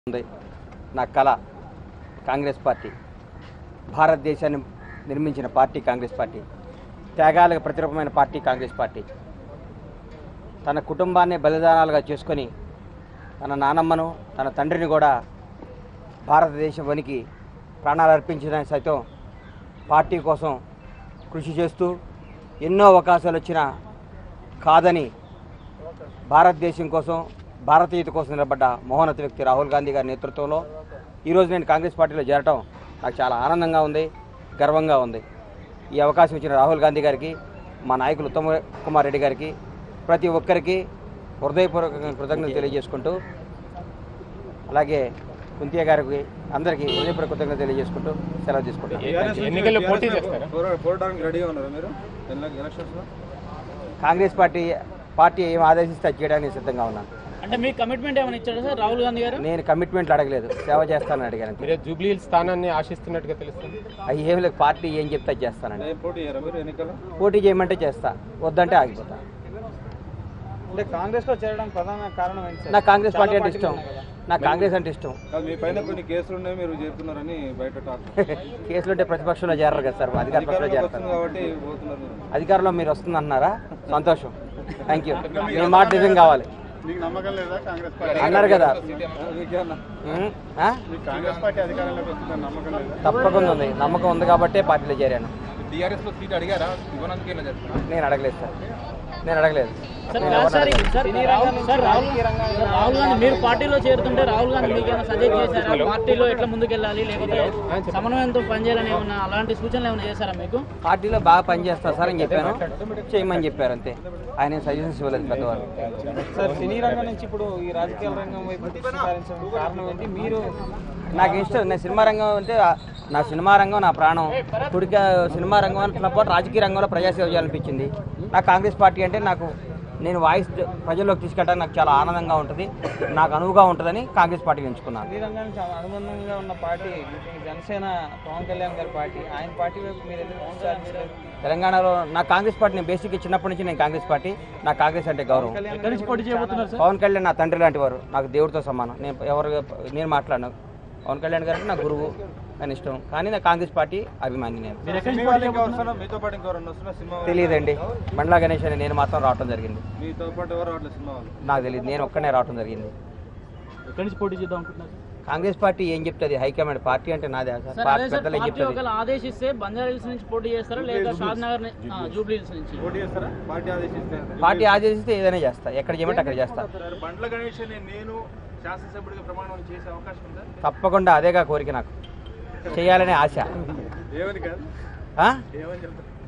ఉంది నా కళ కాంగ్రెస్ పార్టీ భారతదేశాన్ని నిర్మించిన పార్టీ కాంగ్రెస్ పార్టీ త్యాగాలకు ప్రతిరూపమైన పార్టీ కాంగ్రెస్ పార్టీ తన కుటుంబాన్ని బలిదానాలుగా చేసుకొని తన నానమ్మను తన తండ్రిని కూడా భారతదేశం వనికి ప్రాణాలు అర్పించిన సైతం పార్టీ కోసం కృషి చేస్తూ ఎన్నో అవకాశాలు వచ్చినా కాదని భారతదేశం కోసం భారతీయత కోసం నిలబడ్డ మహోన్నత వ్యక్తి రాహుల్ గాంధీ గారి నేతృత్వంలో ఈరోజు నేను కాంగ్రెస్ పార్టీలో చేరటం నాకు చాలా ఆనందంగా ఉంది గర్వంగా ఉంది ఈ అవకాశం ఇచ్చిన రాహుల్ గాంధీ గారికి మా నాయకులు ఉత్తమ కుమార్ రెడ్డి గారికి ప్రతి ఒక్కరికి హృదయపూర్వకంగా కృతజ్ఞతలు తెలియజేసుకుంటూ అలాగే కుంతియా గారికి అందరికీ హృదయపూర్వక కృతజ్ఞతలు తెలియజేసుకుంటూ సెలవు తీసుకుంటాను ఎన్నికల్లో పోటీ చేస్తారా పోరాటానికి రెడీగా ఉన్నారు మీరు ఎలక్షన్స్ లో కాంగ్రెస్ పార్టీ పార్టీ ఏం ఆదేశిస్తే అది చేయడానికి సిద్ధంగా ఉన్నాను అంటే మీ కమిట్మెంట్ ఏమైనా ఇచ్చారా సార్ రాహుల్ గాంధీ గారు నేను కమిట్మెంట్లు అడగలేదు సేవ చేస్తానని అడిగాను అంతే. మీరే జూబ్లీ హిల్స్ స్థానాన్ని ఆశిస్తున్నట్టుగా తెలుస్తుంది అవి ఏమి లేదు పార్టీ ఏం చెప్తే అది చేస్తానండి ఏం పోటీ చేయరా మీరు ఎన్నికల్లో పోటీ చేయమంటే చేస్తా వద్దంటే ఆగిపోతా అంటే కాంగ్రెస్ లో చేరడం ప్రధాన కారణం ఏంటి సార్ నాకు కాంగ్రెస్ పార్టీ అంటే ఇష్టం నాకు కాంగ్రెస్ అంటే ఇష్టం కాదు మీ పైన కొన్ని కేసులు ఉన్నాయి మీరు చేరుతున్నారని బయట టాక్ కేసులు ఉంటే ప్రతిపక్షంలో చేరరు కదా సార్ అధికార పక్షంలో అధికారంలోకి చేరతారు వస్తుంది కాబట్టి పోతున్నారు మీరు అధికారంలో మీరు వస్తుందంటున్నారా సంతోషం థ్యాంక్ యూ మీ మాట నిజం కావాలి మీకు నమ్మకం లేదా కాంగ్రెస్ పార్టీ అన్నారు కదా మీకేమన్నా ఉం? ఆ? మీకు కాంగ్రెస్ పార్టీ అధికారంలోకి వస్తుందని నమ్మకం లేదా తప్పకుండా ఉంది నమ్మకం ఉంది కాబట్టే పార్టీలో చేరాను టీఆర్ఎస్ లో సీట్ అడిగారా ఇవ్వడానికి ఏమైనా చెప్తున్నా నేను అడగలేదు సార్ నేను అడగలేదు సార్ నేను కాదు ఎవరిని సార్ అడగలేదు. Sir Rahul sir Rahul sir Rahul Gandhi మీరు పార్టీలో చేరుతుంటే రాహుల్ గాంధీ మీకు ఏమైనా సజెస్ట్ చేశారా పార్టీలో ఎట్లా ముందుకెళ్ళాలి లేకపోతే సమన్వయంతో పనిచేయాలని ఏమన్నా అలాంటి సూచనలు ఏమైనా చేశారా మీకు పార్టీలో బాగా పనిచేస్తా సార్ అని చెప్పాను చేయమని చెప్పారు అంతే ఆయన సజెషన్స్ ఇవ్వలేదు పెద్దవాళ్ళు సార్ సినీ రంగం నుంచి ఇప్పుడు ఈ రాజకీయ రంగం వైపు దృష్టి సారించడం కారణం ఏంటి మీరు నాకు ఇష్టం నేను సినిమా రంగం అంటే ఆ- నా సినిమా రంగం నా ప్రాణం కుడిక సినిమా రంగం అంటున్న పాటు రాజకీయ రంగంలో ప్రజాసేవ చేయాలనిపించింది నాకు కాంగ్రెస్ పార్టీ అంటే నాకు నేను వాయిస్ ప్రజల్లోకి తీసుకెళ్ళడానికి నాకు చాలా ఆనందంగా ఉంటుంది నాకు అనువుగా ఉంటుందని కాంగ్రెస్ పార్టీని ఎంచుకున్నాను సినీ రంగానికి అనుబంధంగా ఉన్న పార్టీ జనసేన పవన్ కళ్యాణ్ గారి పార్టీ ఆయన పార్టీ వైపు మీరు ఎందుకు దృష్టి సారించలేదు తెలంగాణలో నా కాంగ్రెస్ పార్టీ నేను బేసిక్ చిన్నప్పటి నుంచి నేను కాంగ్రెస్ పార్టీ నా కాంగ్రెస్ అంటే గౌరవం ఎక్కడి నుంచి పోటీ చేయబోతున్నారు సార్ పవన్ కళ్యాణ్ నా తండ్రి లాంటి వారు నాకు దేవుడితో సమానం నేను ఎవరు నేను మాట్లాడను పవన్ కళ్యాణ్ గారికి నా గురువు అని ఇష్టం కానీ నా కాంగ్రెస్ పార్టీ అభిమాని నేను మీరు ఎక్కడి నుంచి సినిమా పోటీ వాళ్ళకి చేయబోతున్నారు వస్తున్నా మీతో పాటు ఇంకెవరన్నా వస్తున్నా సినిమా వాళ్ళు? తెలియదండి బండ్లా గణేష్ అని నేను మాత్రం రావటం జరిగింది మీతో పాటు ఎవరు రావట్లేదు సినిమా వాళ్ళు నాకు తెలియదు నేను ఒక్కనే రావటం జరిగింది ఎక్కడి నుంచి పోటీ చేద్దాం అనుకుంటున్నారు కాంగ్రెస్ పార్టీ ఏం చెప్తుంది హైకమాండ్ పార్టీ అంటే నాదే సార్ సార్ పార్టీ అదే సార్ పెద్దలు ఏం పార్టీ చెప్తుంది ఒకవేళ ఆదేశిస్తే బంజారా హిల్స్ నుంచి పోటీ చేస్తారా లేదా షాద్ నగర్ ని- ఆ, జూబ్లీ హిల్స్ నుంచి పోటీ చేస్తారా పార్టీ ఆదేశిస్తే పార్టీ ఆదేశిస్తే ఏదైనా చేస్తా ఎక్కడ చేయమంటే అక్కడ చేస్తా బండ్ల గణేష్ అని నేను శాసనసభ్యుడిగా ప్రమాణం చేసే అవకాశం ఉందా తప్పకుండా అదేగా కోరిక నాకు చేయాలనే ఆశ ఏమని కాదు ఆ? ఏమని చెప్తారు